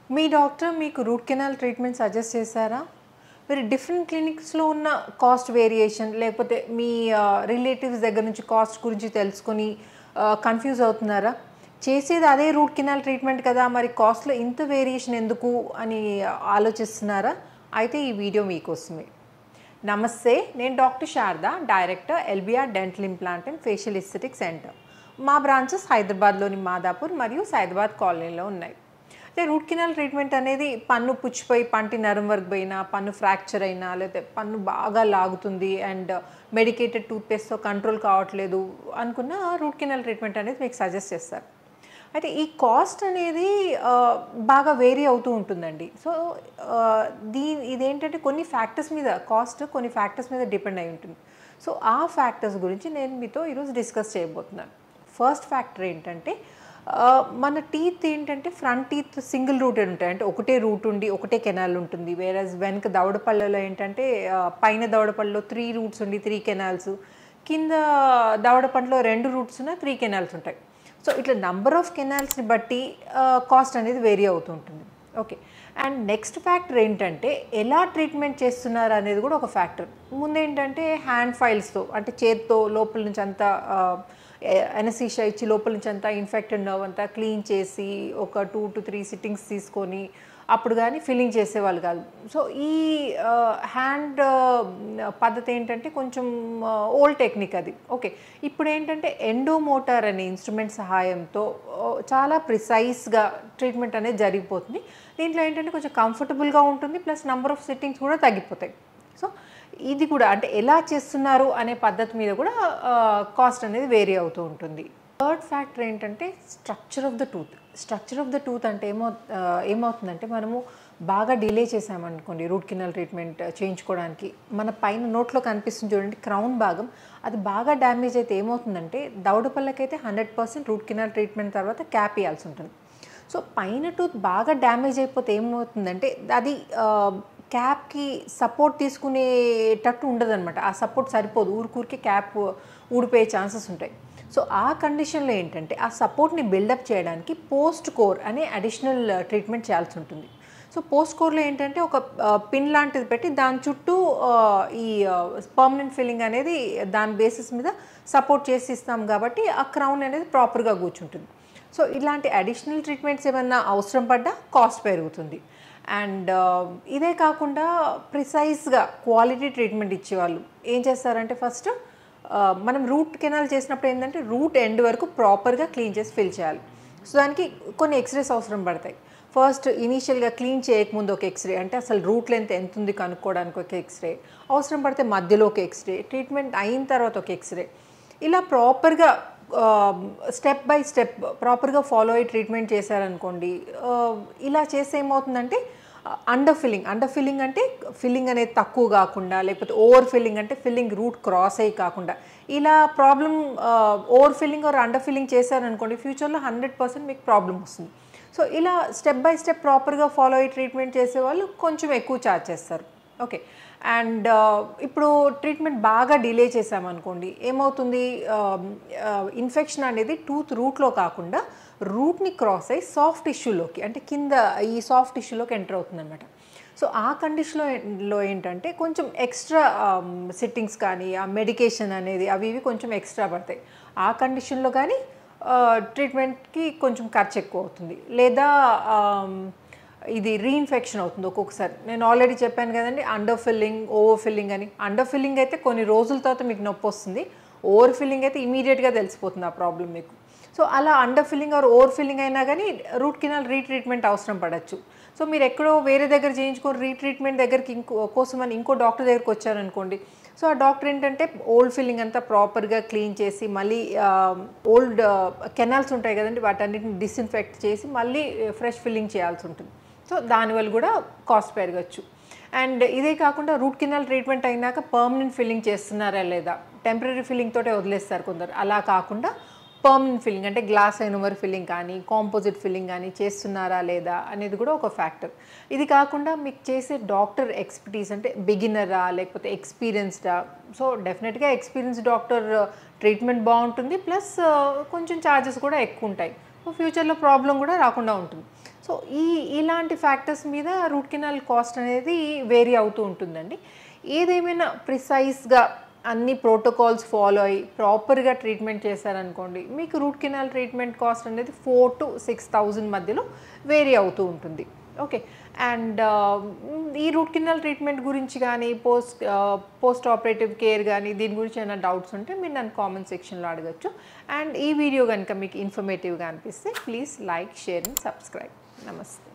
మీ doctor మీకు root canal treatment suggest చేశారా మీరు డిఫరెంట్ క్లినిక్స్లో ఉన్న కాస్ట్ వేరియేషన్ లేకపోతే మీ రిలేటివ్స్ దగ్గర నుంచి కాస్ట్ గురించి తెలుసుకొని కన్ఫ్యూజ్ అవుతున్నారా చేసేది అదే రూట్ కెనాల్ ట్రీట్మెంట్ కదా మరి కాస్ట్లో ఇంత వేరియేషన్ ఎందుకు అని ఆలోచిస్తున్నారా అయితే ఈ వీడియో మీకోసమే నమస్తే నేను doctor Sharada director LBR dental implant and facial aesthetic centre మా బ్రాంచెస్ హైదరాబాద్లోని మాదాపూర్ మరియు సైదాబాద్ కాలనీలో ఉన్నాయి అంటే రూట్ కెనాల్ ట్రీట్మెంట్ అనేది పన్ను పుచ్చిపోయి పంటి నరం వరకు పోయినా పన్ను ఫ్రాక్చర్ అయినా లేకపోతే పన్ను బాగా లాగుతుంది అండ్ మెడికేటెడ్ టూత్పేస్ట్తో కంట్రోల్ కావట్లేదు అనుకున్న రూట్ కెనాల్ ట్రీట్మెంట్ అనేది మీకు సజెస్ట్ చేస్తారు అయితే ఈ కాస్ట్ అనేది ఆ, బాగా వేరీ అవుతూ ఉంటుందండి సో దీ ఇదేంటంటే కొన్ని ఫ్యాక్టర్స్ మీద కాస్ట్ కొన్ని ఫ్యాక్టర్స్ మీద డిపెండ్ అయి ఉంటుంది సో ఆ ఫ్యాక్టర్స్ గురించి నేను మీతో ఈరోజు డిస్కస్ చేయబోతున్నాను ఫస్ట్ ఫ్యాక్టర్ ఏంటంటే ఆ, మన టీత్ ఏంటంటే ఫ్రంట్ టీత్ సింగిల్ రూటెడ్ ఉంటాయి అంటే ఒకటే రూట్ ఉండి ఒకటే కెనాల్ ఉంటుంది వేరే వెనక దవడపళ్ళలో ఏంటంటే ఆ, పైన దవడపళ్ళలో త్రీ రూట్స్ ఉండి త్రీ కెనాల్స్ కింద దవడపండ్లో రెండు రూట్స్ ఉన్న త్రీ కెనాల్స్ ఉంటాయి సో ఇట్లా నంబర్ ఆఫ్ కెనాల్స్ని బట్టి కాస్ట్ అనేది వేరీ అవుతూ ఉంటుంది ఓకే అండ్ నెక్స్ట్ ఫ్యాక్టర్ ఏంటంటే ఎలా ట్రీట్మెంట్ చేస్తున్నారు అనేది కూడా ఒక ఫ్యాక్టర్ ముందేంటంటే హ్యాండ్ ఫైల్స్తో అంటే చేత్తో లోపల నుంచి అంతా ఎనసీషా ఇచ్చి లోపల నుంచి అంతా ఇన్ఫెక్టెడ్ నర్వ్ అంతా క్లీన్ చేసి ఒక టూ టు త్రీ సిట్టింగ్స్ తీసుకొని అప్పుడు కానీ ఫిల్లింగ్ చేసేవాళ్ళు కాదు సో ఈ హ్యాండ్ పద్ధతి ఏంటంటే కొంచెం ఓల్డ్ టెక్నిక్ అది ఓకే ఇప్పుడు ఏంటంటే ఎండోమోటార్ అనే ఇన్స్ట్రుమెంట్ సహాయంతో ఆ, చాలా ప్రిసైజ్గా ట్రీట్మెంట్ అనేది జరిగిపోతుంది దీంట్లో ఏంటంటే కొంచెం కంఫర్టబుల్గా ఉంటుంది ప్లస్ నెంబర్ ఆఫ్ సిట్టింగ్స్ కూడా తగ్గిపోతాయి సో ఇది కూడా అంటే ఎలా చేస్తున్నారు అనే పద్ధతి మీద కూడా కాస్ట్ అనేది వేరీ అవుతూ ఉంటుంది థర్డ్ ఫ్యాక్టర్ ఏంటంటే structure of the tooth structure of the tooth అంటే ఏమో ఆ, ఏమవుతుందంటే మనము బాగా డిలే చేసామనుకోండి రూట్ కెనాల్ ట్రీట్మెంట్ చేయించుకోవడానికి మన పైన నోట్లో కనిపిస్తుంది చూడండి క్రౌన్ భాగం అది బాగా డ్యామేజ్ అయితే ఏమవుతుందంటే దవడపల్లకైతే hundred percent root canal treatment తర్వాత క్యాప్ ఇవ్వాల్సి ఉంటుంది సో పైన టూత్ బాగా డ్యామేజ్ అయిపోతే ఏమవుతుందంటే అది ఆ, క్యాప్కి సపోర్ట్ తీసుకునేటట్టు ఉండదన్నమాట ఆ సపోర్ట్ సరిపోదు ఊరికూరికి క్యాప్ ఊడిపోయే ఛాన్సెస్ ఉంటాయి సో ఆ కండిషన్లో ఏంటంటే ఆ సపోర్ట్ని బిల్డప్ చేయడానికి పోస్ట్ కోర్ అనే అడిషనల్ ట్రీట్మెంట్ చేయాల్సి ఉంటుంది సో పోస్ట్ కోర్లో ఏంటంటే ఒక పిన్ లాంటిది పెట్టి దాని చుట్టూ ఆ, ఈ పర్మనెంట్ ఫిల్లింగ్ అనేది దాని బేసిస్ మీద సపోర్ట్ చేసి ఇస్తాం కాబట్టి ఆ క్రౌన్ అనేది ప్రాపర్గా కూర్చుంటుంది సో ఇలాంటి అడిషనల్ ట్రీట్మెంట్స్ ఏమన్నా అవసరం పడ్డా కాస్ట్ పెరుగుతుంది అండ్ ఇదే కాకుండా ప్రిసైజ్గా క్వాలిటీ ట్రీట్మెంట్ ఇచ్చేవాళ్ళు ఏం చేస్తారంటే ఫస్ట్ మనం రూట్ కెనాల్ చేసినప్పుడు ఏంటంటే రూట్ ఎండ్ వరకు ప్రాపర్గా క్లీన్ చేసి ఫిల్ చేయాలి సో దానికి కొన్ని ఎక్స్రేస్ అవసరం పడతాయి ఫస్ట్ ఇనీషియల్గా క్లీన్ చేయకముందు ఒక ఎక్స్రే అంటే అసలు రూట్ లెంత్ ఎంత ఉంది కనుక్కోవడానికి ఒక ఎక్స్రే అవసరం పడితే మధ్యలో ఒక ఎక్స్రే ట్రీట్మెంట్ అయిన తర్వాత ఒక ఎక్స్రే ఇలా ప్రాపర్గా స్టెప్ బై స్టెప్ ప్రాపర్గా ఫాలో అయ్యి ట్రీట్మెంట్ చేశారనుకోండి ఆ, ఇలా చేస్తే ఏమవుతుందంటే అండర్ ఫిల్లింగ్ అండర్ ఫిల్లింగ్ అంటే ఫిల్లింగ్ అనేది తక్కువ కాకుండా లేకపోతే ఓవర్ ఫిల్లింగ్ అంటే ఫిల్లింగ్ రూట్ క్రాస్ అయ్యి కాకుండా ఇలా problem over filling or under filling చేశారనుకోండి ఫ్యూచర్లో హండ్రెడ్ పర్సెంట్ మీకు ప్రాబ్లం వస్తుంది సో ఇలా స్టెప్ బై స్టెప్ ప్రాపర్గా ఫాలో అయ్యి ట్రీట్మెంట్ చేసే వాళ్ళు కొంచెం ఎక్కువ ఛార్జ్ చేస్తారు ఓకే అండ్ ఇప్పుడు ట్రీట్మెంట్ బాగా డిలే చేసామనుకోండి ఏమవుతుంది ఇన్ఫెక్షన్ అనేది టూత్ రూట్లో కాకుండా రూట్ని క్రాస్ అయ్యి సాఫ్ట్ టిష్యూలోకి అంటే కింద ఈ సాఫ్ట్ టిష్యూలోకి ఎంటర్ అవుతుంది అనమాట సో ఆ కండిషన్లో లో ఏంటంటే కొంచెం ఎక్స్ట్రా సిట్టింగ్స్ కానీ ఆ మెడికేషన్ అనేది అవి ఇవి కొంచెం ఎక్స్ట్రా పడతాయి ఆ కండిషన్లో కానీ ట్రీట్మెంట్కి కొంచెం ఖర్చు ఎక్కువ అవుతుంది లేదా ఆమ్, ఇది రీఇన్ఫెక్షన్ అవుతుంది ఒక్కొక్కసారి నేను ఆల్రెడీ చెప్పాను కదండి అండర్ ఫిల్లింగ్ ఓవర్ ఫిల్లింగ్ అని అండర్ ఫిల్లింగ్ అయితే కొన్ని రోజుల తర్వాత మీకు నొప్పి వస్తుంది ఓవర్ ఫిల్లింగ్ అయితే ఇమీడియట్గా తెలిసిపోతుంది ఆ ప్రాబ్లం మీకు సో అలా under filling or over filling అయినా కానీ రూట్ కెనాల్ రీట్రీట్మెంట్ అవసరం పడచ్చు సో మీరు ఎక్కడో వేరే దగ్గర చేయించుకొని రీట్రీట్మెంట్ దగ్గరికి ఇంకో కోసం అని ఇంకో డాక్టర్ దగ్గరికి వచ్చారనుకోండి సో ఆ డాక్టర్ ఏంటంటే ఓల్డ్ ఫిల్లింగ్ అంతా ప్రాపర్గా క్లీన్ చేసి మళ్ళీ ఓల్డ్ కెనాల్స్ ఉంటాయి కదండి వాటన్నిటిని డిస్ఇన్ఫెక్ట్ చేసి మళ్ళీ ఫ్రెష్ ఫిల్లింగ్ చేయాల్సి ఉంటుంది సో దానివల్ల కూడా కాస్ట్ పెరగచ్చు అండ్ ఇదే కాకుండా రూట్ కెనాల్ ట్రీట్మెంట్ అయినాక పర్మనెంట్ ఫిల్లింగ్ చేస్తున్నారా లేదా టెంపరీ ఫిల్లింగ్ తోటే వదిలేస్తారు కొందరు అలా కాకుండా పర్మనెంట్ ఫిల్లింగ్ అంటే గ్లాస్ ఐనోమర్ ఫిల్లింగ్ కానీ కాంపోజిట్ ఫిల్లింగ్ కానీ చేస్తున్నారా లేదా అనేది కూడా ఒక ఫ్యాక్టర్ ఇది కాకుండా మీకు చేసే డాక్టర్ ఎక్స్పర్టీస్ అంటే బిగినరా లేకపోతే ఎక్స్పీరియన్స్డా సో డెఫినెట్గా ఎక్స్పీరియన్స్ డాక్టర్ ట్రీట్మెంట్ బాగుంటుంది ప్లస్ కొంచెం ఛార్జెస్ కూడా ఎక్కువ ఉంటాయి సో ఫ్యూచర్లో ప్రాబ్లం కూడా రాకుండా ఉంటుంది సో ఈ ఇలాంటి ఫ్యాక్టర్స్ మీద రూట్ కెనాల్ కాస్ట్ అనేది వేరీ అవుతూ ఉంటుందండి ఏదేమైనా ప్రిసైజ్గా అన్ని ప్రోటోకాల్స్ ఫాలో అయ్యి ప్రాపర్గా ట్రీట్మెంట్ చేశారనుకోండి మీకు రూట్ కెనాల్ ట్రీట్మెంట్ కాస్ట్ అనేది ఫోర్ టు సిక్స్ థౌజండ్ మధ్యలో వేరీ అవుతూ ఉంటుంది ఓకే అండ్ ఈ రూట్ కెనాల్ ట్రీట్మెంట్ గురించి కానీ పోస్ట్ పోస్ట్ ఆపరేటివ్ కేర్ కానీ దీని గురించి ఏమైనా డౌట్స్ ఉంటే మీరు నన్ను కామెంట్ సెక్షన్లో అడగచ్చు అండ్ ఈ వీడియో కనుక మీకు ఇన్ఫర్మేటివ్గా అనిపిస్తే please like share and subscribe నమస్తే